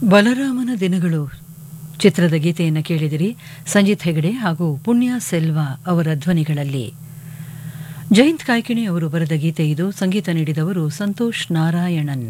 ಬಲರಾಮನ ದಿನಗಳು ಚಿತ್ರದ ಗೀತೆಯನ್ನು ಕೇಳಿದಿರಿ ಸಂಜಿತ್ ಹೆಗಡೆ ಹಾಗೂ ಪುಣ್ಯ ಸೆಲ್ವ ಅವರ ಧ್ವನಿಗಳಲ್ಲಿ ಜಯಂತ್ ಕಾಯ್ಕಿಣಿ ಅವರು ಬರೆದ ಗೀತೆ ಇದು ಸಂಗೀತ ನೀಡಿದವರು ಸಂತೋಷ್ ನಾರಾಯಣನ್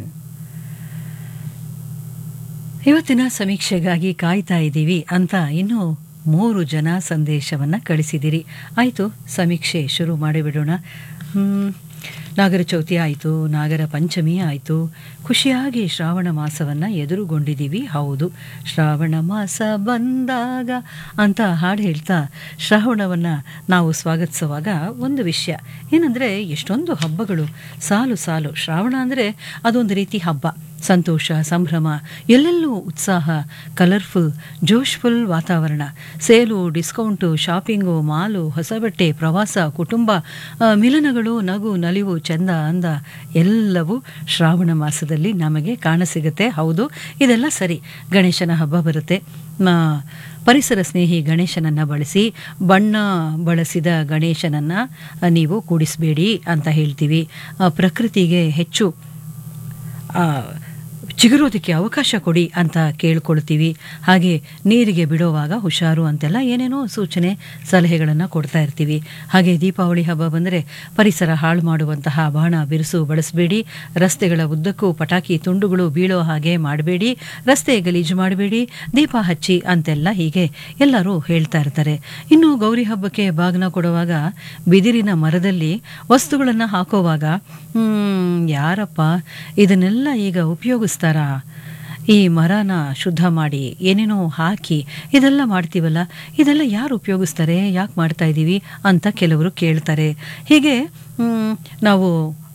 ಇವತ್ತಿನ ಸಮೀಕ್ಷೆಗಾಗಿ ಕಾಯ್ತಾ ಇದ್ದೀವಿ ಅಂತ ಇನ್ನೂ ಮೂರು ಜನ ಸಂದೇಶವನ್ನು ಕಳಿಸಿದಿರಿ ಆಯಿತು ಸಮೀಕ್ಷೆ ಶುರು ಮಾಡಿಬಿಡೋಣ ಹ್ಮ್, ನಾಗರ ಚೌತಿ ಆಯಿತು ನಾಗರ ಪಂಚಮಿ ಆಯಿತು ಖುಷಿಯಾಗಿ ಶ್ರಾವಣ ಮಾಸವನ್ನು ಎದುರುಗೊಂಡಿದ್ದೀವಿ ಹೌದು ಶ್ರಾವಣ ಮಾಸ ಬಂದಾಗ ಅಂತ ಹಾಡು ಹೇಳ್ತಾ ಶ್ರಾವಣವನ್ನು ನಾವು ಸ್ವಾಗತಿಸುವಾಗ ಒಂದು ವಿಷಯ ಏನಂದರೆ ಎಷ್ಟೊಂದು ಹಬ್ಬಗಳು ಸಾಲು ಸಾಲು ಶ್ರಾವಣ ಅಂದರೆ ಅದೊಂದು ರೀತಿ ಹಬ್ಬ ಸಂತೋಷ ಸಂಭ್ರಮ ಎಲ್ಲೆಲ್ಲೂ ಉತ್ಸಾಹ ಕಲರ್ಫುಲ್ ಜೋಶ್ಫುಲ್ ವಾತಾವರಣ ಸೇಲು ಡಿಸ್ಕೌಂಟು ಶಾಪಿಂಗು ಮಾಲು ಹೊಸ ಬಟ್ಟೆ ಪ್ರವಾಸ ಕುಟುಂಬ ಆ, ಮಿಲನಗಳು ನಗು ನಲಿವು ಚಂದ ಅಂದ ಎಲ್ಲವೂ ಶ್ರಾವಣ ಮಾಸದಲ್ಲಿ ನಮಗೆ ಕಾಣಸಿಗುತ್ತೆ ಹೌದು ಇದೆಲ್ಲ ಸರಿ ಗಣೇಶನ ಹಬ್ಬ ಬರುತ್ತೆ ಆ, ಪರಿಸರ ಸ್ನೇಹಿ ಗಣೇಶನನ್ನು ಬಳಸಿ ಬಣ್ಣ ಬಳಸಿದ ಗಣೇಶನನ್ನು ನೀವು ಕೂಡಿಸಬೇಡಿ ಅಂತ ಹೇಳ್ತೀವಿ ಆ, ಪ್ರಕೃತಿಗೆ ಹೆಚ್ಚು ಆ, ಚಿಗುರೋದಕ್ಕೆ ಅವಕಾಶ ಕೊಡಿ ಅಂತ ಕೇಳ್ಕೊಳ್ತೀವಿ ಹಾಗೆ ನೀರಿಗೆ ಬಿಡೋವಾಗ ಹುಷಾರು ಅಂತೆಲ್ಲ ಏನೇನೋ ಸೂಚನೆ ಸಲಹೆಗಳನ್ನು ಕೊಡ್ತಾ ಇರ್ತೀವಿ ಹಾಗೆ ದೀಪಾವಳಿ ಹಬ್ಬ ಬಂದರೆ ಪರಿಸರ ಹಾಳು ಮಾಡುವಂತಹ ಬಾಣ ಬಿರುಸು ಬಳಸಬೇಡಿ ರಸ್ತೆಗಳ ಉದ್ದಕ್ಕೂ ಪಟಾಕಿ ತುಂಡುಗಳು ಬೀಳೋ ಹಾಗೆ ಮಾಡಬೇಡಿ ರಸ್ತೆ ಗಲೀಜು ಮಾಡಬೇಡಿ ದೀಪ ಹಚ್ಚಿ ಅಂತೆಲ್ಲ ಹೀಗೆ ಎಲ್ಲರೂ ಹೇಳ್ತಾ ಇರ್ತಾರೆ ಇನ್ನು ಗೌರಿ ಹಬ್ಬಕ್ಕೆ ಬಾಗ್ನ ಕೊಡುವಾಗ ಬಿದಿರಿನ ಮರದಲ್ಲಿ ವಸ್ತುಗಳನ್ನು ಹಾಕೋವಾಗ ಹ್ಮ್, ಯಾರಪ್ಪ ಇದನ್ನೆಲ್ಲ ಈಗ ಉಪಯೋಗಿಸ್ತಾರಾ ಈ ಮರನ ಶುದ್ಧ ಮಾಡಿ ಏನೇನೋ ಹಾಕಿ ಇದೆಲ್ಲ ಮಾಡ್ತೀವಲ್ಲ ಇದೆಲ್ಲ ಯಾರು ಉಪಯೋಗಿಸ್ತಾರೆ ಯಾಕೆ ಮಾಡ್ತಾ ಇದ್ದೀವಿ ಅಂತ ಕೆಲವರು ಕೇಳ್ತಾರೆ ಹೀಗೆ ಹ್ಮ್, ನಾವು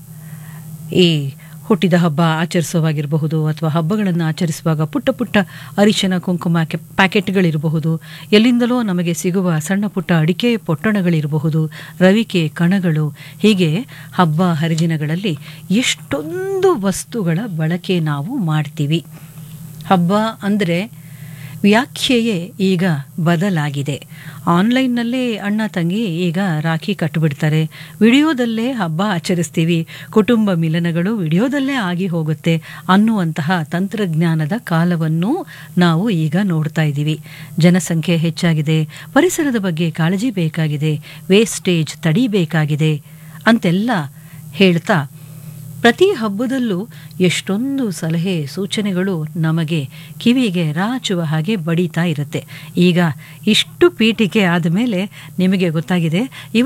ಈ ಹುಟ್ಟಿದ ಹಬ್ಬ ಆಚರಿಸುವಾಗಿರಬಹುದು ಅಥವಾ ಹಬ್ಬಗಳನ್ನು ಆಚರಿಸುವಾಗ ಪುಟ್ಟ ಪುಟ್ಟ ಅರಿಶಿನ ಕುಂಕುಮ ಕೆ- ಪ್ಯಾಕೆಟ್ಗಳಿರಬಹುದು ಎಲ್ಲಿಂದಲೋ ನಮಗೆ ಸಿಗುವ ಸಣ್ಣ ಪುಟ್ಟ ಅಡಿಕೆ ಪೊಟ್ಟಣಗಳಿರಬಹುದು ರವಿಕೆ ಕಣಗಳು ಹೀಗೆ ಹಬ್ಬ ಹರಿದಿನಗಳಲ್ಲಿ ಎಷ್ಟೊಂದು ವಸ್ತುಗಳ ಬಳಕೆ ನಾವು ಮಾಡ್ತೀವಿ ಹಬ್ಬ ಅಂದರೆ ವ್ಯಾಖ್ಯೆಯೇ ಈಗ ಬದಲಾಗಿದೆ ಆನ್ಲೈನ್ನಲ್ಲೇ ಅಣ್ಣ ತಂಗಿ ಈಗ ರಾಖಿ ಕಟ್ಟಿಬಿಡ್ತಾರೆ ವಿಡಿಯೋದಲ್ಲೇ ಹಬ್ಬ ಆಚರಿಸ್ತೀವಿ ಕುಟುಂಬ ಮಿಲನಗಳು ವಿಡಿಯೋದಲ್ಲೇ ಆಗಿ ಹೋಗುತ್ತೆ ಅನ್ನುವಂತಹ ತಂತ್ರಜ್ಞಾನದ ಕಾಲವನ್ನು ನಾವು ಈಗ ನೋಡ್ತಾ ಇದ್ದೀವಿ ಜನಸಂಖ್ಯೆ ಹೆಚ್ಚಾಗಿದೆ ಪರಿಸರದ ಬಗ್ಗೆ ಕಾಳಜಿ ಬೇಕಾಗಿದೆ ವೇಸ್ಟೇಜ್ ತಡಿಬೇಕಾಗಿದೆ ಅಂತೆಲ್ಲ ಹೇಳ್ತಾ ಪ್ರತಿ ಹಬ್ಬದಲ್ಲೂ ಎಷ್ಟೊಂದು ಸಲಹೆ ಸೂಚನೆಗಳು ನಮಗೆ ಕಿವಿಗೆ ರಾಚುವ ಹಾಗೆ ಬಡಿತಾ ಇರುತ್ತೆ ಈಗ ಇಷ್ಟು ಪೀಠಿಕೆ ಆದಮೇಲೆ ನಿಮಗೆ ಗೊತ್ತಾಗಿದೆ